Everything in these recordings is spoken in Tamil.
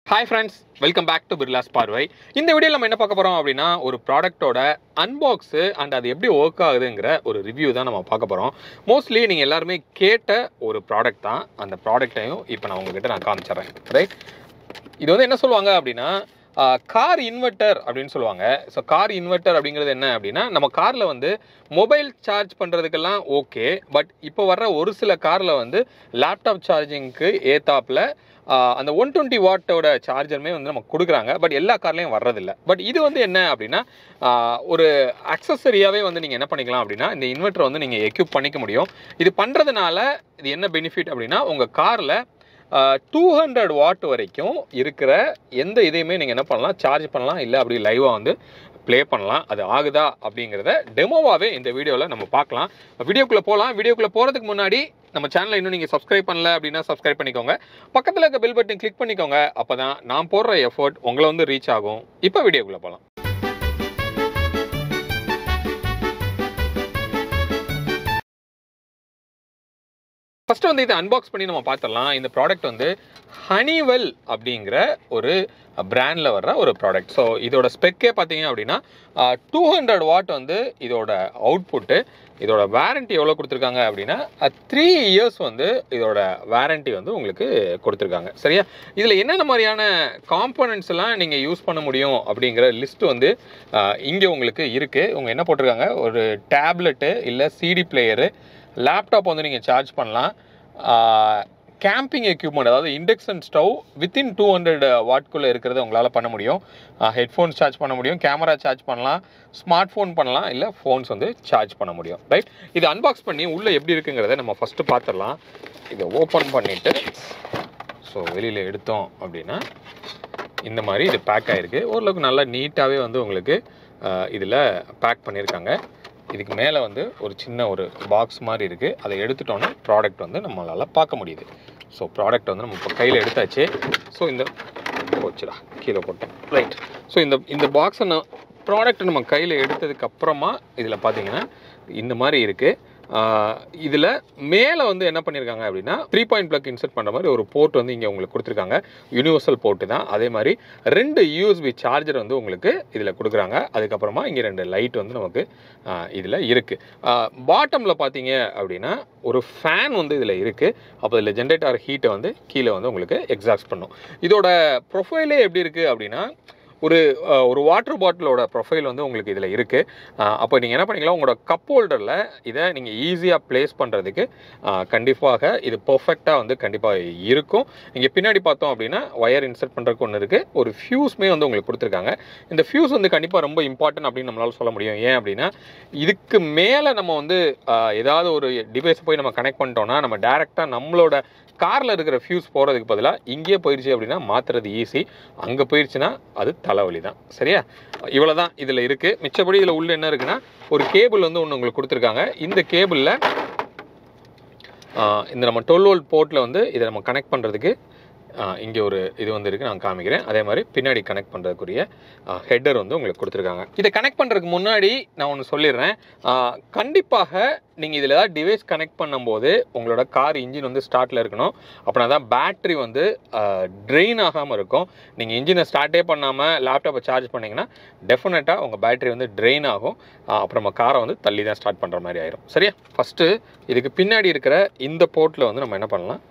hi friends welcome back to பிர்லாஸ் பார்வை இந்த வீடியோவில் நம்ம என்ன பார்க்க போகிறோம் அப்படின்னா ஒரு ப்ராடக்ட்டோட அன்பாக்ஸு அண்ட் அது எப்படி ஒர்க் ஆகுதுங்கிற ஒரு ரிவ்யூ தான் நம்ம பார்க்க போகிறோம் மோஸ்ட்லி நீங்கள் எல்லாருமே கேட்ட ஒரு ப்ராடக்ட் தான் அந்த ப்ராடக்ட்டையும் இப்போ நான் உங்ககிட்ட நான் காமிச்சிடுறேன் ரைட் இது வந்து என்ன சொல்லுவாங்க அப்படின்னா கார் இன்வெர்ட்டர் அப்படின்னு சொல்லுவாங்க ஸோ கார் இன்வெர்ட்டர் அப்படிங்கிறது என்ன அப்படின்னா நம்ம காரில் வந்து மொபைல் சார்ஜ் பண்ணுறதுக்கெல்லாம் ஓகே பட் இப்போ வர்ற ஒரு சில காரில் வந்து லேப்டாப் சார்ஜிங்க்கு ஏத்தாப்பில் அந்த ஒன் டுவெண்ட்டி வாட்டோட சார்ஜருமே வந்து நமக்கு கொடுக்குறாங்க பட் எல்லா கார்லேயும் வர்றதில்ல பட் இது வந்து என்ன அப்படின்னா ஆஹ், ஒரு அக்சசரியாகவே வந்து நீங்கள் என்ன பண்ணிக்கலாம் அப்படின்னா இந்த இன்வெர்ட்டரை வந்து நீங்கள் எக்யூப் பண்ணிக்க முடியும் இது பண்ணுறதுனால இது என்ன பெனிஃபிட் அப்படின்னா உங்கள் காரில் டூ ஹண்ட்ரட் வாட் வரைக்கும் இருக்கிற எந்த இதையுமே நீங்கள் என்ன பண்ணலாம் சார்ஜ் பண்ணலாம் இல்லை அப்படி லைவாக வந்து ப்ளே பண்ணலாம் அது ஆகுதா அப்படிங்கிறத டெமோவாகவே இந்த வீடியோவில் நம்ம பார்க்கலாம் வீடியோக்குள்ளே போகலாம் வீடியோக்குள்ளே போகிறதுக்கு முன்னாடி நம்ம சேனலை இன்னும் நீங்கள் சப்ஸ்கிரைப் பண்ணல அப்படின்னா சப்ஸ்கிரைப் பண்ணிக்கோங்க பக்கத்தில் இருக்க பெல் பட்டன் கிளிக் பண்ணிக்கோங்க அப்போ தான் நான் போடுற எஃபோர்ட் உங்களை வந்து ரீச் ஆகும் இப்போ வீடியோக்குள்ளே போகலாம் ஃபர்ஸ்ட் வந்து இதை அன்பாக்ஸ் பண்ணி நம்ம பார்த்துடலாம் இந்த ப்ராடக்ட் வந்து ஹனிவெல் அப்படிங்கிற ஒரு பிராண்டில் வர்ற ஒரு ப்ராடக்ட் ஸோ இதோட ஸ்பெக்கே பார்த்தீங்க அப்படின்னா டூ ஹண்ட்ரட் வாட் வந்து இதோட அவுட்புட்டு இதோட வாரண்டி எவ்வளோ கொடுத்துருக்காங்க அப்படின்னா த்ரீ இயர்ஸ் வந்து இதோட வாரண்டி வந்து உங்களுக்கு கொடுத்துருக்காங்க சரியா இதில் என்னென்ன மாதிரியான காம்போனன்ட்ஸ் எல்லாம் நீங்கள் யூஸ் பண்ண முடியும் அப்படிங்கிற லிஸ்ட் வந்து இங்கே உங்களுக்கு இருக்குது உங்க என்ன போட்டிருக்காங்க ஒரு டேப்லெட்டு இல்லை சிடி பிளேயரு லேப்டாப் வந்து நீங்கள் சார்ஜ் பண்ணலாம் கேம்பிங் எக்யூப்மெண்ட் அதாவது induction stove within two hundred வாட்குள்ளே இருக்கிறத உங்களால் பண்ண முடியும் ஹெட்ஃபோன்ஸ் சார்ஜ் பண்ண முடியும் கேமரா சார்ஜ் பண்ணலாம் ஸ்மார்ட் ஃபோன் பண்ணலாம் இல்லை ஃபோன்ஸ் வந்து சார்ஜ் பண்ண முடியும் ரைட் இது அன்பாக்ஸ் பண்ணி உள்ளே எப்படி இருக்குங்கிறத நம்ம ஃபஸ்ட்டு பார்த்துடலாம் இதை ஓப்பன் பண்ணிவிட்டு ஸோ வெளியில் எடுத்தோம் அப்படின்னா இந்த மாதிரி இது பேக் ஆகிருக்கு ஓரளவுக்கு நல்லா நீட்டாகவே வந்து உங்களுக்கு இதில் பேக் பண்ணியிருக்காங்க இதுக்கு மேலே வந்து ஒரு சின்ன ஒரு பாக்ஸ் மாதிரி இருக்குது அதை எடுத்துட்டோன்னா ப்ராடக்ட் வந்து நம்மளால் பார்க்க முடியுது ஸோ ப்ராடக்ட் வந்து நம்ம இப்போ கையில் எடுத்தாச்சு ஸோ இந்த போச்சுடா கீழே போட்டேன் ரைட் ஸோ இந்த இந்த பாக்ஸை நான் ப்ராடக்ட் நம்ம கையில் எடுத்ததுக்கு அப்புறமா இதில் பார்த்தீங்கன்னா இந்த மாதிரி இருக்குது இதில் மேலே வந்து என்ன பண்ணியிருக்காங்க அப்படின்னா த்ரீ பாயிண்ட் ப்ளக் இன்சர்ட் பண்ணுற மாதிரி ஒரு போர்ட் வந்து இங்கே உங்களுக்கு கொடுத்துருக்காங்க யூனிவர்சல் போர்ட்டு தான் அதே மாதிரி ரெண்டு யூஎஸ்பி சார்ஜர் வந்து உங்களுக்கு இதில் கொடுக்குறாங்க அதுக்கப்புறமா இங்கே ரெண்டு லைட் வந்து நமக்கு இதில் இருக்குது பாட்டமில் பார்த்தீங்க அப்படின்னா ஒரு ஃபேன் வந்து இதில் இருக்குது அப்போ இதில் ஜென்ரேட் ஆகிற ஹீட்டை வந்து கீழே வந்து உங்களுக்கு எக்ஸாஸ்ட் பண்ணும் இதோட ப்ரொஃபைலே எப்படி இருக்குது அப்படின்னா ஒரு அஹ், ஒரு வாட்டர் பாட்டிலோட ப்ரொஃபைல் வந்து உங்களுக்கு இதில் இருக்குது அப்போ நீங்கள் என்ன பண்ணிக்கலாம் உங்களோட கப் ஹோல்டரில் இதை நீங்கள் ஈஸியாக ப்ளேஸ் பண்ணுறதுக்கு கண்டிப்பாக இது பர்ஃபெக்டாக வந்து கண்டிப்பாக இருக்கும் இங்கே பின்னாடி பார்த்தோம் அப்படின்னா ஒயர் இன்சர்ட் பண்ணுறதுக்கு ஒன்று இருக்குது ஒரு ஃபியூஸ்மே வந்து உங்களுக்கு கொடுத்துருக்காங்க இந்த ஃபியூஸ் வந்து கண்டிப்பாக ரொம்ப இம்பார்ட்டன்ட் அப்படின்னு நம்மளால சொல்ல முடியும் ஏன் அப்படின்னா இதுக்கு மேலே நம்ம வந்து ஆஹ், ஏதாவது ஒரு டிவைஸை போய் நம்ம கனெக்ட் பண்ணிட்டோம்னா நம்ம டேரெக்டாக நம்மளோட காரில் இருக்கிற ஃபியூஸ் போகிறதுக்கு பதிலாக இங்கேயே போயிடுச்சு அப்படின்னா மாற்றுறது ஈஸி அங்கே போயிடுச்சுன்னா அது தலைவலி தான் சரியா இவ்வளோ தான் இதில் இருக்குது மிச்சப்படி இதில் உள்ள என்ன இருக்குன்னா ஒரு கேபிள் வந்து ஒன்று உங்களுக்கு கொடுத்துருக்காங்க இந்த கேபிளில் இந்த நம்ம டுவெல் வோல்ட் போர்ட்டில் வந்து இதை நம்ம கனெக்ட் பண்ணுறதுக்கு இங்கே ஒரு இது வந்து இருக்குது நான் காமிக்கிறேன் அதே மாதிரி பின்னாடி கனெக்ட் பண்ணுறதுக்குரிய ஹெட்டர் வந்து உங்களுக்கு கொடுத்துருக்காங்க இதை கனெக்ட் பண்ணுறதுக்கு முன்னாடி நான் ஒன்று சொல்லிடுறேன் ஆஹ், கண்டிப்பாக நீங்கள் இதில் ஏதாவது டிவைஸ் கனெக்ட் பண்ணும்போது உங்களோட கார் இன்ஜின் வந்து ஸ்டார்ட்டில் இருக்கணும் அப்படின்னா தான் பேட்டரி வந்து ட்ரெயின் ஆகாமல் இருக்கும் நீங்கள் இன்ஜினை ஸ்டார்ட்டே பண்ணாமல் லேப்டாப்பை சார்ஜ் பண்ணிங்கன்னா டெஃபினட்டாக உங்கள் பேட்டரி வந்து ட்ரெயின் ஆகும் ஆஹ், அப்புறம் நம்ம காரை வந்து தள்ளி தான் ஸ்டார்ட் பண்ணுற மாதிரி ஆயிரும் சரியா ஃபஸ்ட்டு இதுக்கு பின்னாடி இருக்கிற இந்த போர்ட்டில் வந்து நம்ம என்ன பண்ணலாம்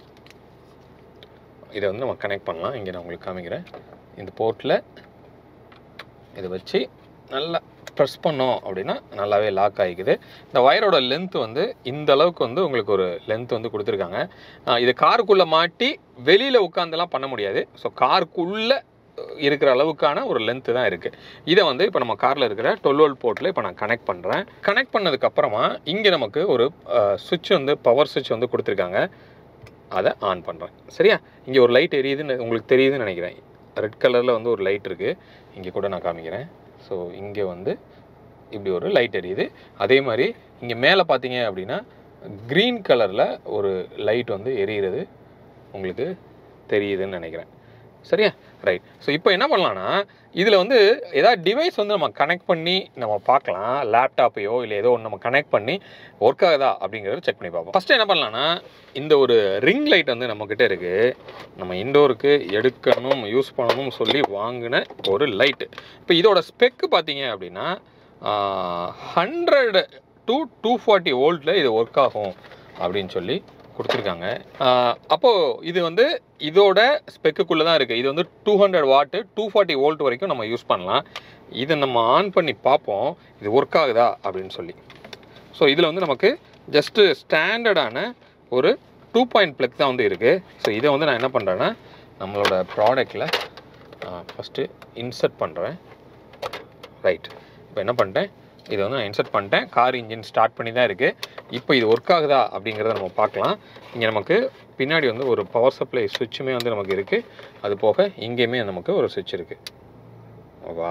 இதை வந்து நம்ம கனெக்ட் பண்ணலாம் இங்கே நான் உங்களுக்கு காமிக்கிறேன் இந்த போர்ட்டில் இதை வச்சு நல்லா ப்ரெஸ் பண்ணோம் அப்படின்னா நல்லாவே லாக் ஆகிக்குது இந்த ஒயரோட லென்த் வந்து இந்த அளவுக்கு வந்து உங்களுக்கு ஒரு லென்த் வந்து கொடுத்துருக்காங்க ஆஹ் இது காருக்குள்ளே மாட்டி வெளியில் உட்காந்துலாம் பண்ண முடியாது ஸோ காருக்குள்ளே இருக்கிற அளவுக்கான ஒரு லென்த்து தான் இருக்குது இதை வந்து இப்போ நம்ம காரில் இருக்கிற டுவெல் வோல்ட் போர்ட்டில் இப்போ நான் கனெக்ட் பண்ணுறேன் கனெக்ட் பண்ணதுக்கப்புறமா இங்கே நமக்கு ஒரு சுவிட்ச் வந்து பவர் சுவிட்ச் வந்து கொடுத்துருக்காங்க அதை ஆன் பண்ணுறேன் சரியா இங்கே ஒரு லைட் எரியுதுன்னு உங்களுக்கு தெரியுதுன்னு நினைக்கிறேன் ரெட் கலரில் வந்து ஒரு லைட் இருக்குது இங்கே கூட நான் காமிக்கிறேன் ஸோ இங்கே வந்து இப்படி ஒரு லைட் எரியுது அதே மாதிரி இங்கே மேலே பார்த்தீங்க அப்படின்னா க்ரீன் கலரில் ஒரு லைட் வந்து எரியிறது உங்களுக்கு தெரியுதுன்னு நினைக்கிறேன் சரியா ரைட் ஸோ இப்போ என்ன பண்ணலாம்னா இதில் வந்து ஏதாவது டிவைஸ் வந்து நம்ம கனெக்ட் பண்ணி நம்ம பார்க்கலாம் லேப்டாப்பையோ இல்லை ஏதோ ஒன்று நம்ம கனெக்ட் பண்ணி ஒர்க் ஆகுதா அப்படிங்கிறத செக் பண்ணி பார்ப்போம் ஃபஸ்ட்டு என்ன பண்ணலாம்னா இந்த ஒரு ரிங் லைட் வந்து நம்மக்கிட்ட இருக்குது நம்ம இண்டோருக்கு எடுக்கணும் யூஸ் பண்ணணும் சொல்லி வாங்கின ஒரு லைட்டு இப்போ இதோட ஸ்பெக்கு பார்த்தீங்க அப்படின்னா ஹண்ட்ரட் டு டூ ஃபார்ட்டி வோல்ட்டில் இது ஒர்க் ஆகும் அப்படின்னு சொல்லி கொடுத்துருக்காங்க அப்போது இது வந்து இதோட ஸ்பெக்குக்குள்ளே தான் இருக்குது இது வந்து two hundred watt two forty volt வரைக்கும் நம்ம யூஸ் பண்ணலாம் இதை நம்ம ஆன் பண்ணி பார்ப்போம் இது ஒர்க் ஆகுதா அப்படின்னு சொல்லி ஸோ இதில் வந்து நமக்கு ஜஸ்ட்டு ஸ்டாண்டர்டான ஒரு டூ பாயிண்ட் ப்ளக் தான் வந்து இருக்குது ஸோ இதை வந்து நான் என்ன பண்ணுறேன்னா நம்மளோட ப்ராடக்டில் ஃபஸ்ட்டு இன்சர்ட் பண்ணுறேன் ரைட் இப்போ என்ன பண்ணிட்டேன் இதை வந்து நான் இன்சர்ட் பண்ணிட்டேன் கார் இன்ஜின் ஸ்டார்ட் பண்ணி தான் இருக்குது இப்போ இது ஒர்க் ஆகுதா அப்படிங்கிறத நம்ம பார்க்கலாம் இங்கே நமக்கு பின்னாடி வந்து ஒரு பவர் சப்ளை சுவிட்சுமே வந்து நமக்கு இருக்குது அது போக இங்கேயுமே நமக்கு ஒரு சுவிட்ச் இருக்குது வா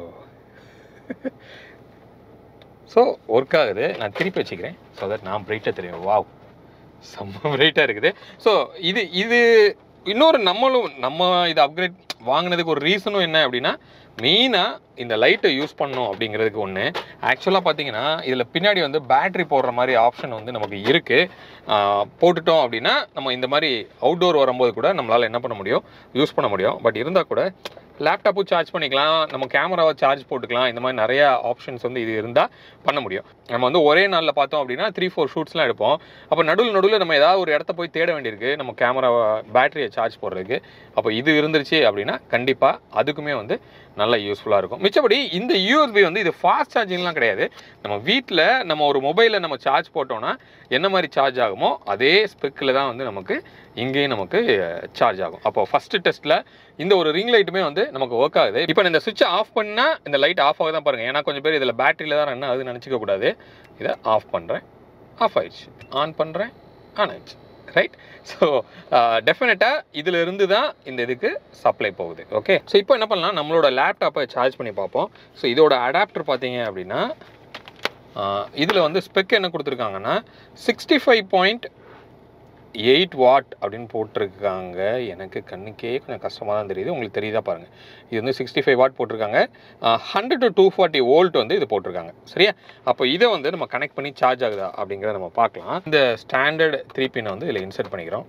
ஸோ ஒர்க் ஆகுது நான் திருப்பி வச்சுக்கிறேன் ஸோ தட் நான் பிரைட்டாக தெரியும் வாவ் செம்ம பிரைட்டாக இருக்குது ஸோ இது இது இன்னொரு நம்மளும் நம்ம இதை அப்கிரேட் வாங்கினதுக்கு ஒரு ரீசனும் என்ன அப்படின்னா மெயினாக இந்த லைட்டை யூஸ் பண்ணோம் அப்படிங்கிறதுக்கு ஒன்று ஆக்சுவலாக பார்த்தீங்கன்னா இதில் பின்னாடி வந்து பேட்ரி போடுற மாதிரி ஆப்ஷன் வந்து நமக்கு இருக்குது போட்டுட்டோம் அப்படின்னா நம்ம இந்த மாதிரி அவுட்டோர் வரும்போது கூட நம்மளால் என்ன பண்ண முடியும் யூஸ் பண்ண முடியும் பட் இருந்தால் கூட லேப்டாப்பும் சார்ஜ் பண்ணிக்கலாம் நம்ம கேமராவை சார்ஜ் போட்டுக்கலாம் இந்த மாதிரி நிறைய ஆப்ஷன்ஸ் வந்து இது இருந்தால் பண்ண முடியும் நம்ம வந்து ஒரே நாளில் பார்த்தோம் அப்படின்னா த்ரீ ஃபோர் ஷூட்ஸ்லாம் எடுப்போம் அப்போ நடுவில் நடுவில் நம்ம ஏதாவது ஒரு இடத்த போய் தேட வேண்டியிருக்கு நம்ம கேமராவை பேட்டரியை சார்ஜ் போடுறதுக்கு அப்போ இது இருந்துருச்சு அப்படின்னா கண்டிப்பாக அதுக்குமே வந்து நல்ல யூஸ்ஃபுல்லாக இருக்கும் மிச்சபடி இந்த யூஎஸ்பி வந்து இது ஃபாஸ்ட் சார்ஜிங்லாம் கிடையாது நம்ம வீட்டில் நம்ம ஒரு மொபைலில் நம்ம சார்ஜ் போட்டோம்னா என்ன மாதிரி சார்ஜ் ஆகுமோ அதே ஸ்பெக்கில் தான் வந்து நமக்கு இங்கேயும் நமக்கு சார்ஜ் ஆகும் அப்போ ஃபஸ்ட்டு டெஸ்ட்டில் இந்த ஒரு ரிங் லைட்டுமே வந்து நமக்கு ஒர்க் ஆகுது இப்போ இந்த சுவிட்சை ஆஃப் பண்ணால் இந்த லைட் ஆஃப் ஆக தான் பாருங்கள் ஏன்னா கொஞ்சம் பேர் இதில் பேட்டரியில் தான் ரன் ஆகுதுன்னு நினச்சிக்க கூடாது இதை ஆஃப் பண்ணுறேன் ஆஃப் ஆயிடுச்சு ஆன் பண்ணுறேன் ஆன் ஆயிடுச்சு ரைட் ஸோ டெஃபினட்டாக இதில் இருந்து தான் இந்த இதுக்கு சப்ளை போகுது ஓகே ஸோ இப்போ என்ன பண்ணலாம் நம்மளோட லேப்டாப்பை சார்ஜ் பண்ணி பார்ப்போம் ஸோ இதோட அடாப்டர் பார்த்தீங்க அப்படின்னா இதில் வந்து ஸ்பெக் என்ன கொடுத்துருக்காங்கன்னா sixty five point eight watt அப்படின்னு போட்டிருக்காங்க எனக்கு கண்ணுக்கே கொஞ்சம் கஷ்டமாக தான் தெரியுது உங்களுக்கு தெரியுதா பாருங்கள் இது வந்து சிக்ஸ்டி ஃபைவ் வாட் போட்டிருக்காங்க hundred to two forty volt வந்து இது போட்டிருக்காங்க சரியா அப்போ இதை வந்து நம்ம கனெக்ட் பண்ணி சார்ஜ் ஆகுதா அப்படிங்கிறத நம்ம பார்க்கலாம் இந்த ஸ்டாண்டர்ட் த்ரீ பின்னை வந்து இதில் இன்சர்ட் பண்ணிக்கிறோம்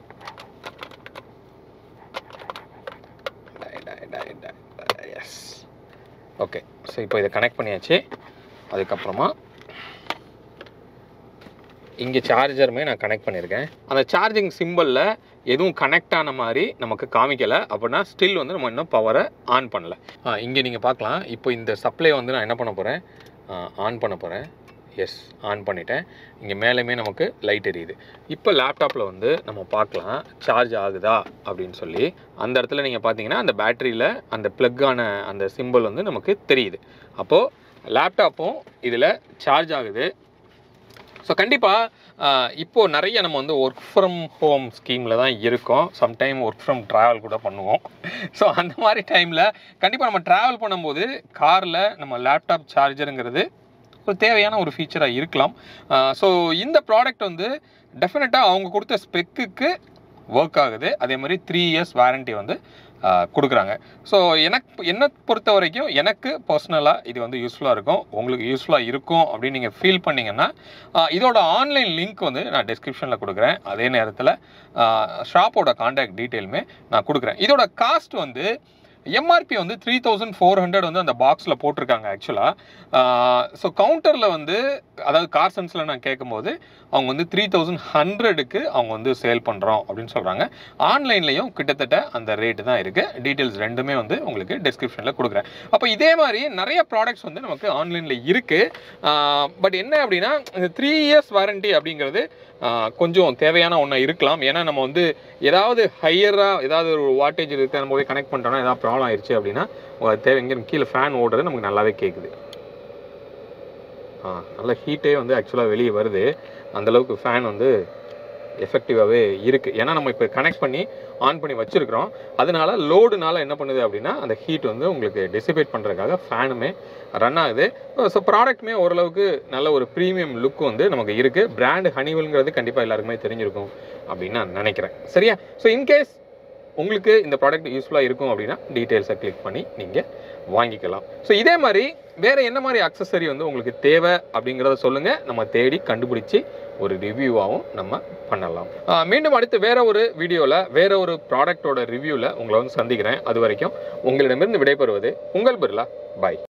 எஸ் ஓகே ஸோ இப்போ இதை கனெக்ட் பண்ணியாச்சு அதுக்கப்புறமா இங்கே சார்ஜருமே நான் கனெக்ட் பண்ணியிருக்கேன் அந்த சார்ஜிங் சிம்பிளில் எதுவும் கனெக்ட் ஆன மாதிரி நமக்கு காமிக்கலை அப்படின்னா ஸ்டில் வந்து நம்ம இன்னும் பவரை ஆன் பண்ணல இங்கே நீங்கள் பார்க்கலாம் இப்போ இந்த சப்ளை வந்து நான் என்ன பண்ண போகிறேன் ஆன் பண்ண போகிறேன் எஸ் ஆன் பண்ணிட்டேன் இங்கே மேலேயுமே நமக்கு லைட் எரியுது இப்போ லேப்டாப்பில் வந்து நம்ம பார்க்கலாம் சார்ஜ் ஆகுதா அப்படின்னு சொல்லி அந்த இடத்துல நீங்கள் பார்த்தீங்கன்னா அந்த பேட்டரியில் அந்த ப்ளக்கான அந்த சிம்பிள் வந்து நமக்கு தெரியுது அப்போது லேப்டாப்பும் இதில் சார்ஜ் ஆகுது ஸோ கண்டிப்பாக இப்போது நிறைய நம்ம வந்து ஒர்க் ஃப்ரம் ஹோம் ஸ்கீமில் தான் இருக்கோம் சம்டைம் ஒர்க் ஃப்ரம் ட்ராவல் கூட பண்ணுவோம் ஸோ அந்த மாதிரி டைமில் கண்டிப்பாக நம்ம ட்ராவல் பண்ணும்போது காரில் நம்ம லேப்டாப் சார்ஜருங்கிறது ஒரு தேவையான ஒரு ஃபீச்சராக இருக்கலாம் ஸோ இந்த ப்ராடக்ட் வந்து டெஃபினட்டாக அவங்க கொடுத்த ஸ்பெக்குக்கு ஒர்க் ஆகுது அதே மாதிரி த்ரீ இயர்ஸ் வாரண்ட்டி வந்து கொடுக்குறாங்க ஸோ எனக்கு என்னை பொறுத்த வரைக்கும் எனக்கு பர்சனலாக இது வந்து யூஸ்ஃபுல்லாக இருக்கும் உங்களுக்கு யூஸ்ஃபுல்லாக இருக்கும் அப்படின்னு நீங்கள் ஃபீல் பண்ணிங்கன்னா இதோட ஆன்லைன் லிங்க் வந்து நான் டிஸ்கிரிப்ஷனில் கொடுக்குறேன் அதே நேரத்தில் ஷாப்போட காண்டாக்ட் டீட்டெயிலுமே நான் கொடுக்குறேன் இதோட காஸ்ட் வந்து எம்ஆர்பி வந்து த்ரீ தௌசண்ட் ஃபோர் ஹண்ட்ரட் வந்து அந்த பாக்ஸில் போட்டிருக்காங்க ஆக்சுவலாக ஸோ கவுண்டரில் வந்து அதாவது கார் சென்ஸில் நான் கேட்கும்போது அவங்க வந்து த்ரீ தௌசண்ட் ஹண்ட்ரடுக்கு அவங்க வந்து சேல் பண்ணுறோம் அப்படின்னு சொல்கிறாங்க ஆன்லைன்லேயும் கிட்டத்தட்ட அந்த ரேட்டு தான் இருக்குது டீட்டெயில்ஸ் ரெண்டுமே வந்து உங்களுக்கு டிஸ்கிரிப்ஷனில் கொடுக்குறேன் அப்போ இதே மாதிரி நிறைய ப்ராடக்ட்ஸ் வந்து நமக்கு ஆன்லைனில் இருக்குது பட் என்ன அப்படின்னா இந்த த்ரீ இயர்ஸ் வாரண்ட்டி அப்படிங்கிறது கொஞ்சம் தேவையான ஒன்றா இருக்கலாம் ஏன்னா நம்ம வந்து ஏதாவது ஹையராக ஏதாவது ஒரு வாட்டேஜ் இருக்குது நம்ம போய் கனெக்ட் பண்ணிட்டோம்னா ஏதாவது ப்ராப்ளம் ஆயிடுச்சு அப்படின்னா தேவை எங்கே கீழே ஃபேன் ஓடுறது நமக்கு நல்லாவே கேட்குது ஆ நல்ல ஹீட்டே வந்து ஆக்சுவலாக வெளியே வருது அந்தளவுக்கு ஃபேன் வந்து எஃபெக்டிவாகவே இருக்குது ஏன்னா நம்ம இப்போ கனெக்ட் பண்ணி ஆன் பண்ணி வச்சுருக்கிறோம் அதனால லோடுனால என்ன பண்ணுது அப்படின்னா அந்த ஹீட் வந்து உங்களுக்கு டெசிபேட் பண்ணுறதுக்காக ஃபேனுமே ரன் ஆகுது ஸோ ப்ராடக்ட்டுமே ஓரளவுக்கு நல்ல ஒரு ப்ரீமியம் லுக் வந்து நமக்கு இருக்குது பிராண்டு ஹனிவல்ங்கிறது கண்டிப்பாக எல்லாருக்குமே தெரிஞ்சிருக்கும் அப்படின்னு நான் நினைக்கிறேன் சரியா ஸோ இன்கேஸ் உங்களுக்கு இந்த ப்ராடக்ட் யூஸ்ஃபுல்லாக இருக்கும் அப்படின்னா டீட்டெயில்ஸை கிளிக் பண்ணி நீங்கள் வாங்கிக்கலாம் ஸோ இதே மாதிரி வேறு என்ன மாதிரி அக்சசரி வந்து உங்களுக்கு தேவை அப்படிங்கிறத சொல்லுங்கள் நம்ம தேடி கண்டுபிடிச்சி ஒரு ரிவ்யூவாகவும் நம்ம பண்ணலாம் ஆஹ் மீண்டும் அடுத்து வேற ஒரு வீடியோவில் வேற ஒரு ப்ராடக்டோட ரிவ்யூவில் உங்களை வந்து சந்திக்கிறேன் அது வரைக்கும் உங்களிடமிருந்து விடைபெறுவது உங்கள் பிர்லா பாய்